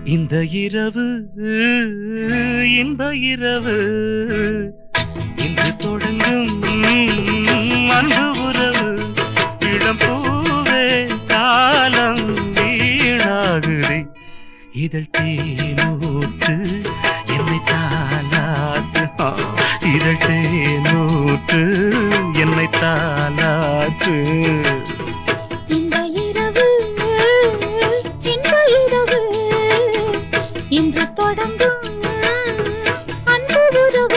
இந்த இரவு இன்ப இரவு இன்று தொடங்கும் அன்பு உறவு இளம் பூவே காலம் வீணாகுதே இதழ் தேனூற்று என்னை தாலாற்று ஆ, இதழ் தேனூற்று என்னை தாலாற்று இந்த இரவு இன்ப இரவு இன்று தொடங்கும் அன்பு உறவு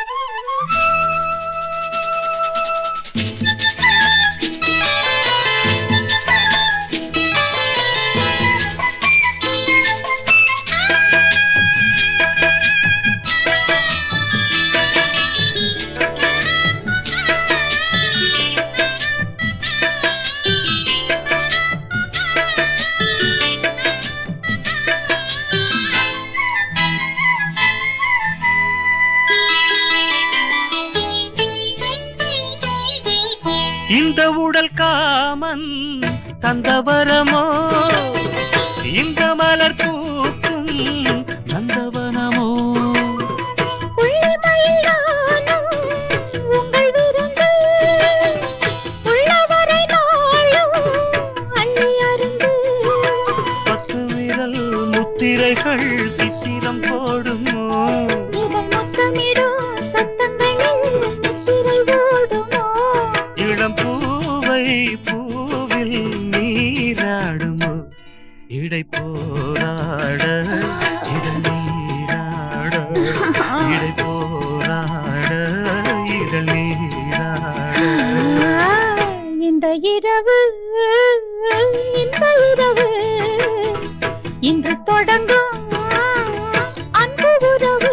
இந்த உடல் காமன் தந்தவரமோ இந்த மலர் பூக்கும் நந்தவனமோ புள்ளி மயிலானும் உங்கள் விருந்து உள்ளவரை நாளும் அள்ளி அருந்து பத்து விரல் முத்திரைகள் சித்திரம் போடுமோ இதழ் முத்தமிடும் சத்தங்களில் முத்திரை ஓடுமோ இளம் பூவை பூவில் நீராடுமோ இடை போராட இதழ் நீராட இடை போராட இதழ் நீராட இந்த இரவு இந்த இரவு இன்று தொடங்கும் அன்பு உறவு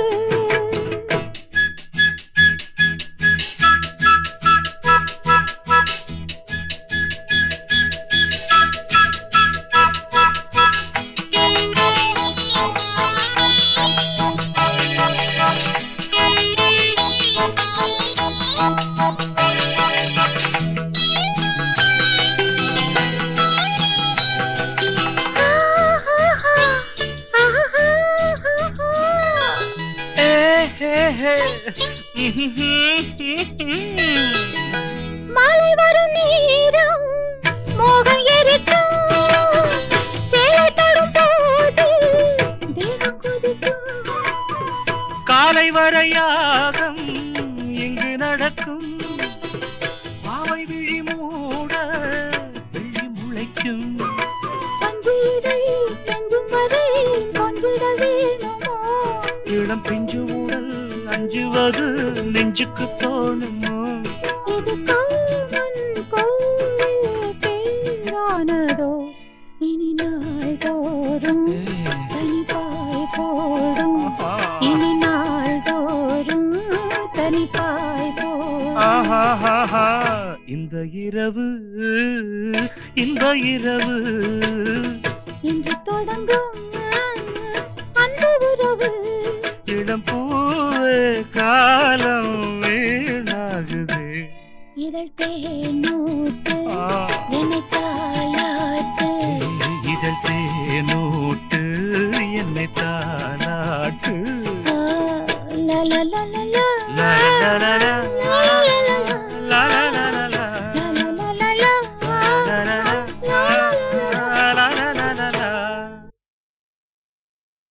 ஏ, ஹே, ஹே. மாலை வரும் நேரம் மோகம் எரிக்கும் சேலை தரும் போது தேகம் கொதிக்கும் காலை வரையாகம் இங்கு நடக்கும் பாவை விழி மூட வெள்ளி முளைக்கும் பஞ்சீரை கெஞ்சும் வரை கொஞ்சிட வேணுமோ இளம் பிஞ்சு உடல் அஞ்சுவது நெஞ்சுக்கு தோணுமோ இது காமன் கோவில் பேரானதோ இனி நாள் தோறும் தனிப்பாய் போடும் இனி நாள் தோறும் தனிப்பாய் போடும் ஆஹாஹாஹா. இந்த இரவு இந்த இரவு இன்று தொடங்கும் அன்பு உறவு இளம் பூவே காலம் வீணாகுதே இதழ் தேனூட்டு ஆ. என்னை தாளாட்டு இதழ் தேனூட்டு